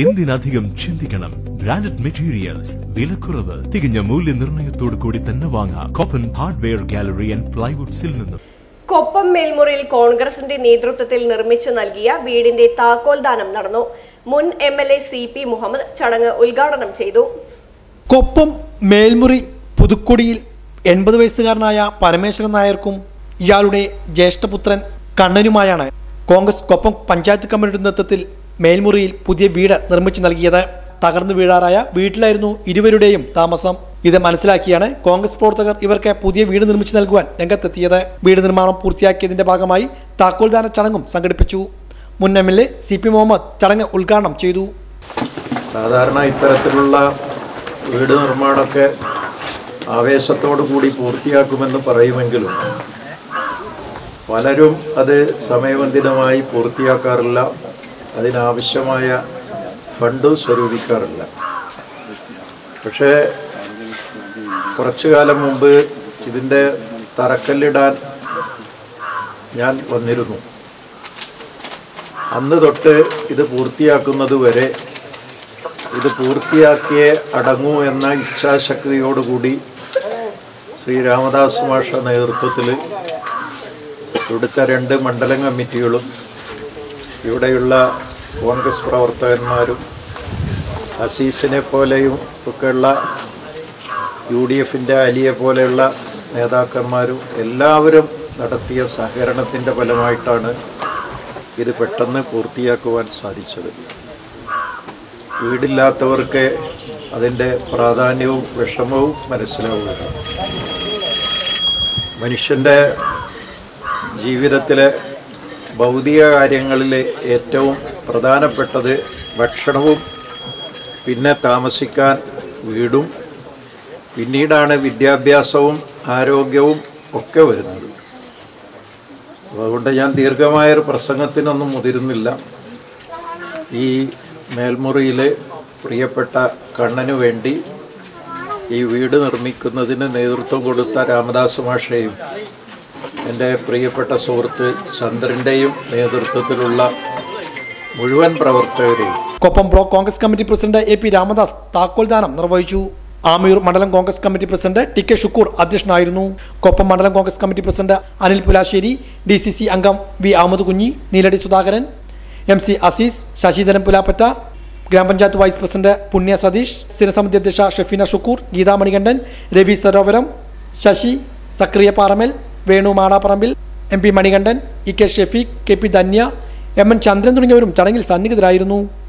എന്തിനധികം ചിന്തിക്കണം branded materials വിലക്കുറവ് തികഞ്ഞ മൂല്യനിർണ്ണയത്തോടു കൂടി തന്നെ വാങ്ങാം കോപ്പൻ ഹാർഡ്വെയർ ഗാലറി ആൻഡ് പ്ലൈവുഡ്സിൽ നിന്നും കൊപ്പം മേൽമുറിയിൽ കോൺഗ്രസിന്റെ നേതൃത്വത്തിൽ നിർമ്മിച്ചു നൽകിയ വീടിന്റെ താക്കോൽ ദാനം നടന്നു മുൻ M L A C P Muhammad ചടങ്ങ് ഉദ്ഘാടനം ചെയ്തു കൊപ്പം മേൽമുറി പുതുക്കൊടിയിൽ എൺപത് വയസ്സുകാരനായ പരമേശ്വരൻ നായർക്കും ഇയാളുടെ ജ്യേഷ്ഠപുത്രൻ കണ്ണനുമായാണ് കോൺഗ്രസ് കൊപ്പം പഞ്ചായത്ത് കമ്മിറ്റിയുടെ നേതൃത്വത്തിൽ മേൽമുറിയിൽ പുതിയ വീട് നിർമ്മിച്ചു നൽകിയത് തകർന്നു വീഴാറായ വീട്ടിലായിരുന്നു ഇരുവരുടെയും താമസം ഇത് മനസ്സിലാക്കിയാണ് കോൺഗ്രസ് പ്രവർത്തകർ ഇവർക്ക് പുതിയ വീട് നിർമ്മിച്ചു നൽകുവാൻ രംഗത്തെത്തിയത് വീട് നിർമ്മാണം പൂർത്തിയാക്കിയതിന്റെ ഭാഗമായി താക്കോൽദാന ചടങ്ങും സംഘടിപ്പിച്ചു മുൻ M L A C P Muhammad ചടങ്ങ് ഉദ്ഘാടനം ചെയ്തു സാധാരണ ഇത്തരത്തിലുള്ള വീട് നിർമ്മാണമൊക്കെ ആവേശത്തോടു കൂടി പൂർത്തിയാക്കുമെന്ന് പറയുമെങ്കിലും പലരും അത് സമയബന്ധിതമായി പൂർത്തിയാക്കാറില്ല അതിനാവശ്യമായ ഫണ്ട് സ്വരൂപിക്കാറില്ല പക്ഷേ കുറച്ചു കാലം മുമ്പ് ഇതിൻ്റെ തറക്കല്ലിടാൻ ഞാൻ വന്നിരുന്നു അന്ന് തൊട്ട് ഇത് പൂർത്തിയാക്കുന്നത് വരെ ഇത് പൂർത്തിയാക്കിയേ അടങ്ങൂ എന്ന ഇച്ഛാശക്തിയോടുകൂടി ശ്രീ രാമദാസ് മാഷ നേതൃത്വത്തിൽ ഇവിടുത്തെ രണ്ട് മണ്ഡലം കമ്മിറ്റികളും ഇവിടെയുള്ള കോൺഗ്രസ് പ്രവർത്തകന്മാരും അസീസിനെ പോലെയും ഒക്കെയുള്ള യു ഡി എഫിൻ്റെ അലിയെ പോലെയുള്ള നേതാക്കന്മാരും എല്ലാവരും നടത്തിയ സഹകരണത്തിൻ്റെ ഫലമായിട്ടാണ് ഇത് പെട്ടെന്ന് പൂർത്തിയാക്കുവാൻ സാധിച്ചത് വീടില്ലാത്തവർക്ക് അതിൻ്റെ പ്രാധാന്യവും വിഷമവും മനസ്സിലാവുകയാണ് മനുഷ്യൻ്റെ ജീവിതത്തിലെ ഭൗതിക കാര്യങ്ങളിൽ ഏറ്റവും പ്രധാനപ്പെട്ടത് ഭക്ഷണവും പിന്നെ താമസിക്കാൻ വീടും പിന്നീടാണ് വിദ്യാഭ്യാസവും ആരോഗ്യവും ഒക്കെ വരുന്നത് അതുകൊണ്ട് ഞാൻ ദീർഘമായൊരു പ്രസംഗത്തിനൊന്നും മുതിരുന്നില്ല ഈ മേൽമുറിയിൽ പ്രിയപ്പെട്ട കണ്ണനു വേണ്ടി ഈ വീട് നിർമ്മിക്കുന്നതിന് നേതൃത്വം കൊടുത്ത രാമദാസ് മാഷയും എൻ്റെ പ്രിയപ്പെട്ട സുഹൃത്ത് ചന്ദ്രൻ്റെയും നേതൃത്വത്തിലുള്ള മുഴുവൻ പ്രവർത്തകരെയും Koppam block Congress committee president A P Ramadas താക്കോൽദാനം നിർവഹിച്ചു ആമയൂർ മണ്ഡലം Congress committee president T K Shukkur അധ്യക്ഷനായിരുന്നു കൊപ്പം മണ്ഡലം Congress committee president Anil Pulasseri D C C അംഗം V Ahammed Kunhi Neeladi Sudhakaran M C Azeez Sasidharan Pulappatta ഗ്രാമപഞ്ചായത്ത് വൈസ് പ്രസിഡന്റ് പുണ്യ സതീഷ് സ്ഥിരസമിതി അധ്യക്ഷ Shefeena Shukkur Geetha Manikandan Ravi Sarovaram Sasi Sakriya Paramal Venu Madaparambil M P Manikandan E K Shefeek K P Dhanya M N Chandran തുടങ്ങിയവരും ചടങ്ങിൽ സന്നിഹിതരായിരുന്നു